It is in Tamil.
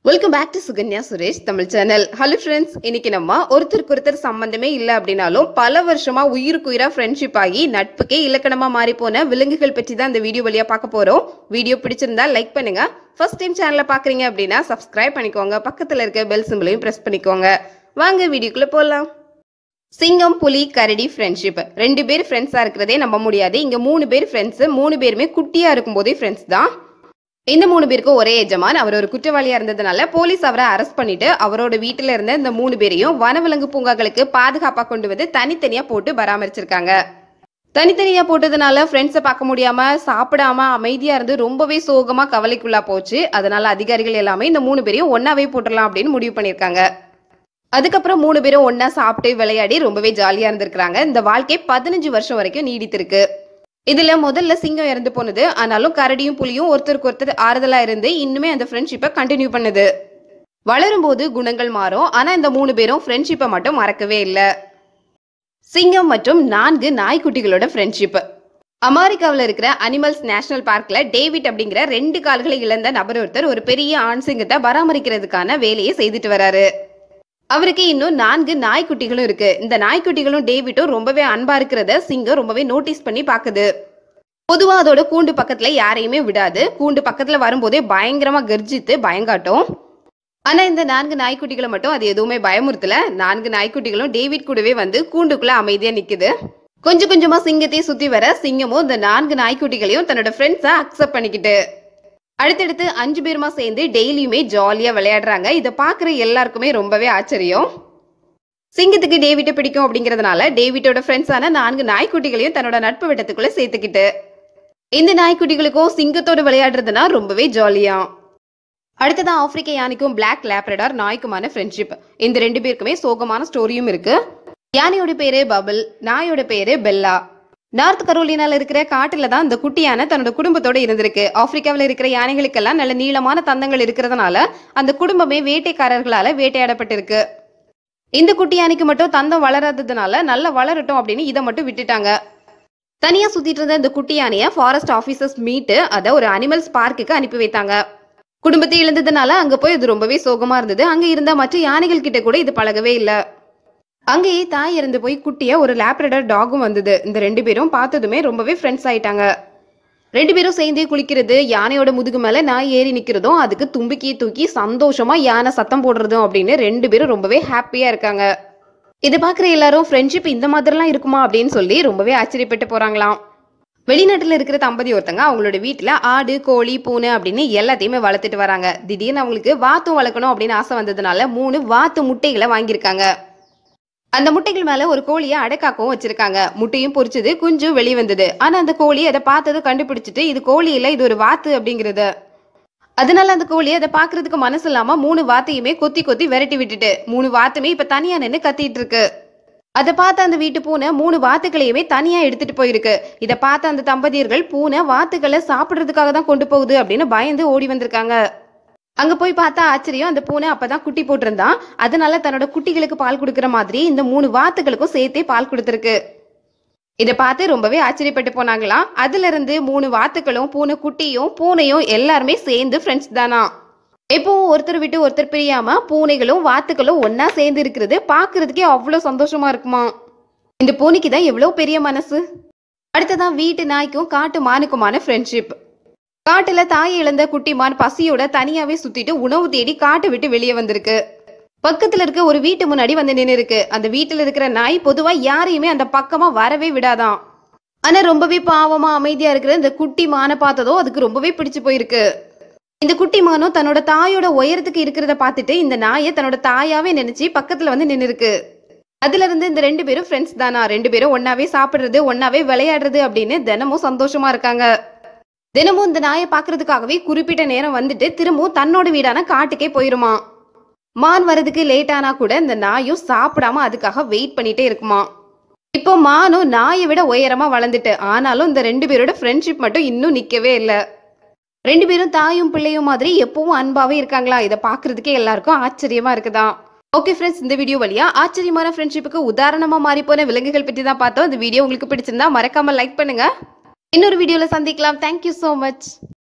welcome back to Sukanya Suresh Tamil channel hello friends இன்னைக்கு நம்ம ஒருத்தருக்கு ஒருத்தர் சம்பந்தமே இல்லை அப்படின்னாலும் பல வருஷமா உயிருக்கு உயிரா ஃப்ரெண்ட்ஷிப் ஆகி நட்புக்கே இலக்கணமா மாறி போன விலங்குகள் பற்றி தான் இந்த வீடியோ வழியா பார்க்க போறோம் வீடியோ பிடிச்சிருந்தா லைக் பண்ணுங்க ஃபர்ஸ்ட் டைம் சேனலை பாக்குறீங்க அப்படின்னா சப்ஸ்கிரைப் பண்ணிக்கோங்க பக்கத்துல இருக்க பெல் சிம்பிளையும் பிரஸ் பண்ணிக்கோங்க வாங்க வீடியோக்குள்ள போலாம் சிங்கம் புலி கரடி ஃப்ரெண்ட்ஷிப் ரெண்டு பேர் ஃப்ரெண்ட்ஸா இருக்கிறதே நம்ப முடியாது இங்க மூணு பேர் ஃப்ரெண்ட்ஸ் மூணு பேருமே குட்டியா இருக்கும்போதே ஃப்ரெண்ட்ஸ் தான் இந்த மூணு பேருக்கும் ஒரே எஜமான் அவர் ஒரு குற்றவாளியா இருந்ததுனால போலீஸ் அவரை அரெஸ்ட் பண்ணிட்டு அவரோட வீட்டுல இருந்த இந்த மூணு பேரையும் வனவிலங்கு பூங்காக்களுக்கு பாதுகாப்பா கொண்டு வந்து தனித்தனியா போட்டு பராமரிச்சிருக்காங்க தனித்தனியா போட்டதுனால ஃப்ரெண்ட்ஸை பார்க்க முடியாம சாப்பிடாம அமைதியா இருந்து ரொம்பவே சோகமா கவலைக்குள்ளா போச்சு அதனால அதிகாரிகள் எல்லாமே இந்த மூணு பேரையும் ஒன்னாவே போட்டுடலாம் அப்படின்னு முடிவு பண்ணியிருக்காங்க அதுக்கப்புறம் மூணு பேரும் ஒண்ணா சாப்பிட்டு விளையாடி ரொம்பவே ஜாலியா இருந்திருக்காங்க இந்த வாழ்க்கை பதினஞ்சு வருஷம் வரைக்கும் நீடித்திருக்கு இதுல முதல்ல சிங்கம் இறந்து போனது ஆனாலும் கரடியும் புலியும் ஒருத்தருக்கு ஒருத்தர் ஆறுதலா இருந்து இன்னுமே அந்த ஃப்ரெண்ட்ஷிப்பை கண்டினியூ பண்ணுது வளரும்போது குணங்கள் மாறும் ஆனா இந்த மூணு பேரும் ஃப்ரெண்ட்ஷிப்பை மட்டும் மறக்கவே இல்லை சிங்கம் மற்றும் நான்கு நாய்க்குட்டிகளோட ஃப்ரெண்ட்ஷிப் அமெரிக்காவில் இருக்கிற அனிமல்ஸ் நேஷனல் பார்க்ல டேவிட் அப்படிங்கிற ரெண்டு கால்களை இழந்த நபர் ஒருத்தர் ஒரு பெரிய ஆண் சிங்கத்தை பராமரிக்கிறதுக்கான வேலையை செய்துட்டு வராரு அவருக்கு இன்னும் நான்கு நாய்க்குட்டிகளும் இருக்கு இந்த நாய்க்குட்டிகளும் டேவிட்டும் ரொம்பவே அன்பா இருக்கிறத சிங்கம் ரொம்பவே நோட்டீஸ் பண்ணி பாக்குது பொதுவா அதோட கூண்டு பக்கத்துல யாரையுமே விடாது கூண்டு பக்கத்துல வரும்போதே பயங்கரமா கர்ஜித்து பயங்காட்டும் ஆனா இந்த நான்கு நாய்க்குட்டிகளை மட்டும் அது எதுவுமே பயமுறுத்தல நான்கு நாய்க்குட்டிகளும் டேவிட் கூடவே வந்து கூண்டுக்குள்ள அமைதியா நிக்குது கொஞ்சம் கொஞ்சமா சிங்கத்தையும் சுத்தி வர சிங்கமும் இந்த நான்கு நாய்க்குட்டிகளையும் தன்னோட ஃப்ரெண்ட்ஸா அக்செப்ட் பண்ணிக்கிட்டு அடுத்தடுத்து அஞ்சு பேருமா சேர்ந்து டெய்லியுமே ஜாலியா விளையாடுறாங்க இதை பாக்குற எல்லாருக்குமே ரொம்பவே ஆச்சரியம் சிங்கத்துக்கு டேவிட்டை பிடிக்கும் அப்படிங்கறதுனால டேவிட்டோட ஃப்ரெண்ட்ஸான நான்கு நாய்க்குட்டிகளையும் தன்னோட நட்பு வட்டத்துக்குள்ள சேர்த்துக்கிட்டு இந்த நாய்க்குட்டிகளுக்கும் சிங்கத்தோட விளையாடுறதுனா ரொம்பவே ஜாலியா அடுத்ததா ஆப்பிரிக்க யானைக்கும் பிளாக் லேப்ரடார் நாய்க்குமான ஃப்ரெண்ட்ஷிப் இந்த ரெண்டு பேருக்குமே சோகமான ஸ்டோரியும் இருக்கு யானையோட பேரு பபிள் நாயோட பேரு பெல்லா நார்த் கரோலினால இருக்கிற காட்டுல தான் இந்த குட்டி யானை தன்னோட குடும்பத்தோட இருந்திருக்கு ஆப்பிரிக்காவில் இருக்கிற யானைகளுக்கெல்லாம் நல்ல நீளமான தந்தங்கள் இருக்கிறதுனால அந்த குடும்பமே வேட்டைக்காரர்களால வேட்டையாடப்பட்டிருக்கு இந்த குட்டி யானைக்கு மட்டும் தந்தம் வளராததுனால நல்லா வளரட்டும் அப்படின்னு இதை மட்டும் விட்டுட்டாங்க தனியா சுத்திட்டு இருந்த இந்த குட்டி யானைய ஃபாரஸ்ட் ஆபீசர்ஸ் மீட்டு அதை ஒரு அனிமல்ஸ் பார்க்குக்கு அனுப்பி வைத்தாங்க குடும்பத்தை இழந்ததுனால அங்க போய் இது ரொம்பவே சோகமா இருந்தது அங்க இருந்த மற்ற யானைகள் கிட்ட கூட இது பழகவே இல்லை அங்கேயே தாய் இறந்து போய் குட்டியா ஒரு லேப்ரடர் டாகும் வந்தது இந்த ரெண்டு பேரும் பார்த்ததுமே ரொம்பவே ஃப்ரெண்ட்ஸ் ஆயிட்டாங்க ரெண்டு பேரும் சேர்ந்தே குளிக்கிறது யானையோட முதுகு மேல நாய் ஏறி நிக்கிறதும் அதுக்கு தும்பிக்கையை தூக்கி சந்தோஷமா யானை சத்தம் போடுறதும் அப்படின்னு ரெண்டு பேரும் ரொம்பவே ஹாப்பியா இருக்காங்க இதை பார்க்குற எல்லாரும் ஃப்ரெண்ட்ஷிப் இந்த மாதிரிலாம் இருக்குமா அப்படின்னு சொல்லி ரொம்பவே ஆச்சரியப்பட்டு போறாங்களாம் வெளிநாட்டில் இருக்கிற தம்பதி ஒருத்தங்க அவங்களோட வீட்டில் ஆடு கோழி பூனை அப்படின்னு எல்லாத்தையுமே வளர்த்துட்டு வராங்க திடீர்னு அவங்களுக்கு வாத்தும் வளர்க்கணும் அப்படின்னு ஆசை வந்ததுனால மூணு வாத்து முட்டைகளை வாங்கியிருக்காங்க அந்த முட்டைகள் மேல ஒரு கோழியை அடைக்காக்கவும் வச்சிருக்காங்க முட்டையும் பொரிச்சது குஞ்சும் வெளியே வந்தது ஆனா அந்த கோழி அதை பார்த்தது கண்டுபிடிச்சிட்டு இது கோழி இல்ல இது ஒரு வாத்து அப்படிங்கறது அதனால அந்த கோழி அதை பாக்குறதுக்கு மனசு இல்லாம மூணு வாத்தையுமே கொத்தி கொத்தி விரட்டி விட்டுட்டு மூணு வாத்துமே இப்ப தனியா நின்று கத்திட்டு இருக்கு அதை பார்த்த அந்த வீட்டு பூனை மூணு வாத்துக்களையுமே தனியா எடுத்துட்டு போயிருக்கு இதை பார்த்த அந்த தம்பதியர்கள் பூனை வாத்துக்களை சாப்பிடுறதுக்காக தான் கொண்டு போகுது அப்படின்னு பயந்து ஓடி வந்திருக்காங்க அங்க போய் பார்த்தா ஆச்சரியம் அந்த பூனை அப்பதான் குட்டி போட்டிருந்தான் அதனால தன்னோட குட்டிகளுக்கு பால் கொடுக்கிற மாதிரி இந்த மூணு வாத்துகளுக்கும் சேர்த்தே பால் கொடுத்துருக்கு இதை பார்த்து ரொம்பவே ஆச்சரியப்பட்டு போனாங்களாம் அதுல இருந்து மூணு வாத்துக்களும் பூனை குட்டியும் பூனையும் எல்லாருமே சேர்ந்து ஃப்ரெண்ட்ஸ் தானா எப்பவும் ஒருத்தர் விட்டு ஒருத்தர் பிரியாம பூனைகளும் வாத்துக்களும் ஒன்னா சேர்ந்து இருக்கிறது பாக்குறதுக்கே அவ்வளவு சந்தோஷமா இருக்குமா இந்த பூனைக்கு தான் எவ்வளவு பெரிய மனசு அடுத்ததான் வீட்டு நாய்க்கும் காட்டு மானுக்குமான ஃப்ரெண்ட்ஷிப் காட்டுல தாயை இழந்த குட்டிமான் பசியோட தனியாவே சுத்திட்டு உணவு தேடி காட்டை விட்டு வெளியே வந்திருக்கு பக்கத்துல இருக்க ஒரு வீட்டு முன்னாடி வந்து நின்று இருக்கு அந்த வீட்டுல இருக்கிற நாய் பொதுவா யாரையுமே அந்த பக்கமா வரவே விடாதான் ஆனா ரொம்பவே பாவமா அமைதியா இருக்கிற இந்த குட்டி மானை பார்த்ததோ அதுக்கு ரொம்பவே பிடிச்சு போயிருக்கு இந்த குட்டி மானும் தன்னோட தாயோட உயரத்துக்கு இருக்கிறத பார்த்துட்டு இந்த நாயை தன்னோட தாயாவே நினைச்சு பக்கத்துல வந்து நின்று இருக்கு அதுல இருந்து இந்த ரெண்டு பேரும் ஃப்ரெண்ட்ஸ் தானா ரெண்டு பேரும் ஒன்னாவே சாப்பிடுறது ஒன்னாவே விளையாடுறது அப்படின்னு தினமும் சந்தோஷமா இருக்காங்க தினமும் இந்த நாயை பார்க்கறதுக்காகவே குறிப்பிட்ட நேரம் வந்துட்டு திரும்பவும் தன்னோட வீடான காட்டுக்கே போயிருமா மான் வரதுக்கு லேட் ஆனா கூட இந்த நாயும் சாப்பிடாம அதுக்காக வெயிட் பண்ணிட்டே இருக்குமா இப்போ மானும் நாயை விட உயரமா வளர்ந்துட்டு ஆனாலும் இந்த ரெண்டு பேரோட ஃப்ரெண்ட்ஷிப் மட்டும் இன்னும் நிக்கவே இல்லை ரெண்டு பேரும் தாயும் பிள்ளையும் மாதிரி எப்பவும் அன்பாவே இருக்காங்களா இதை பார்க்கறதுக்கே எல்லாருக்கும் ஆச்சரியமா இருக்குதா ஓகே ஃப்ரெண்ட்ஸ் இந்த வீடியோ வழியா ஆச்சரியமான ஃப்ரெண்ட்ஷிப்புக்கு உதாரணமா மாறி போன விலங்குகள் பற்றி தான் பார்த்தோம் இந்த வீடியோ உங்களுக்கு பிடிச்சிருந்தா மறக்காம லைக் பண்ணுங்க இன்னொரு வீடியோல சந்திக்கலாம் தேங்க்யூ ஸோ மச்